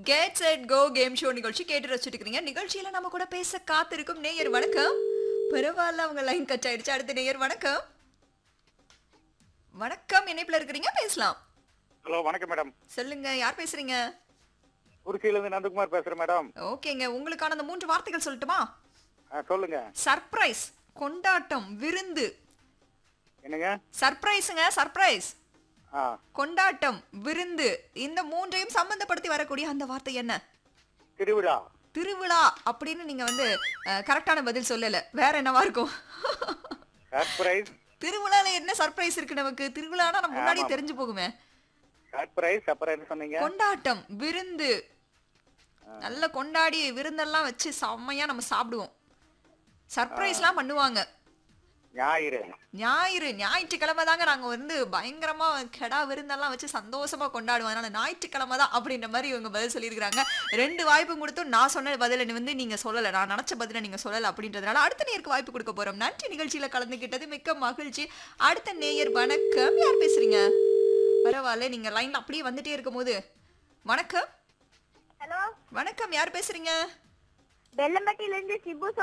Get set go game show நிகழ்ச்சி கேட்டு ரசிச்சுட்டு இருக்கீங்க நிகழ்ச்சியில நம்ம கூட பேச காத்திருக்கும் நேயர் வணக்கம் பரவாயில்ல அவங்க லைன் கட் ஆயிடுச்சு அடுத்த நேயர் வணக்கம் வணக்கம் இணைப்புல இருக்கிறீங்க பேசலாம் ஹலோ வணக்கம் மேடம் சொல்லுங்க யார் பேசுறீங்க குறிச்சியில இருந்து நந்தகுமார் பேசுறேன் மேடம் ஓகேங்க உங்களுக்கான அந்த மூன்று வார்த்தைகள் சொல்லட்டுமா ஆ, சொல்லுங்க சர்ப்ரைஸ் கொண்டாட்டம் விருந்து என்னங்க சர்ப்ரைஸுங்க சர்ப்ரைஸ் ஆ கொண்டாட்டம் விருந்து இந்த மூன்றையும் சம்பந்தப்படுத்தி வரக்கூடிய அந்த வார்த்தை என்ன திருவிழா திருவிழா அப்படின்னு நீங்க வந்து கரெக்டான பதில் சொல்லல வேற என்னவா இருக்கும் சர்ப்ரைஸ் திருவிழால என்ன சர்ப்ரைஸ் இருக்கு நமக்கு திருவிழானா நம்ம முன்னாடி ஆமாம். தெரிஞ்சு போகுமே சர்ப்ரைஸ் அப்புறம் என்ன சொன்னீங்க கொண்டாட்டம் விருந்து நல்ல கொண்டாடி விருந்தெல்லாம் வச்சு செம்மையா நம்ம சாப்பிடுவோம் சர்ப்ரைஸ்லாம் பண்ணுவாங்க ஞாயிறு ஞாயிறு ஞாயிற்றுக்கிழமை தாங்க நாங்க வந்து பயங்கரமா கெடா விருந்தெல்லாம் வச்சு சந்தோஷமா கொண்டாடுவோம் அதனால ஞாயிற்றுக்கிழமை தான் அப்படின்ற மாதிரி இவங்க பதில் சொல்லியிருக்காங்க ரெண்டு வாய்ப்பும் கொடுத்தும் நான் சொன்ன பதில வந்து நீங்க சொல்லல நான் நினைச்ச பதில நீங்க சொல்லல அப்படின்றதுனால அடுத்த நேயருக்கு வாய்ப்பு கொடுக்க போறோம் நன்றி நிகழ்ச்சியில கலந்துக்கிட்டது மிக்க மகிழ்ச்சி அடுத்த நேயர் வணக்கம் யார் பேசுறீங்க பரவாயில்ல நீங்க லைன்ல அப்படியே வந்துட்டே இருக்கும் போது வணக்கம் ஹலோ வணக்கம் யார் பேசுறீங்க வெள்ளம்பட்டியில இருந்து சிபு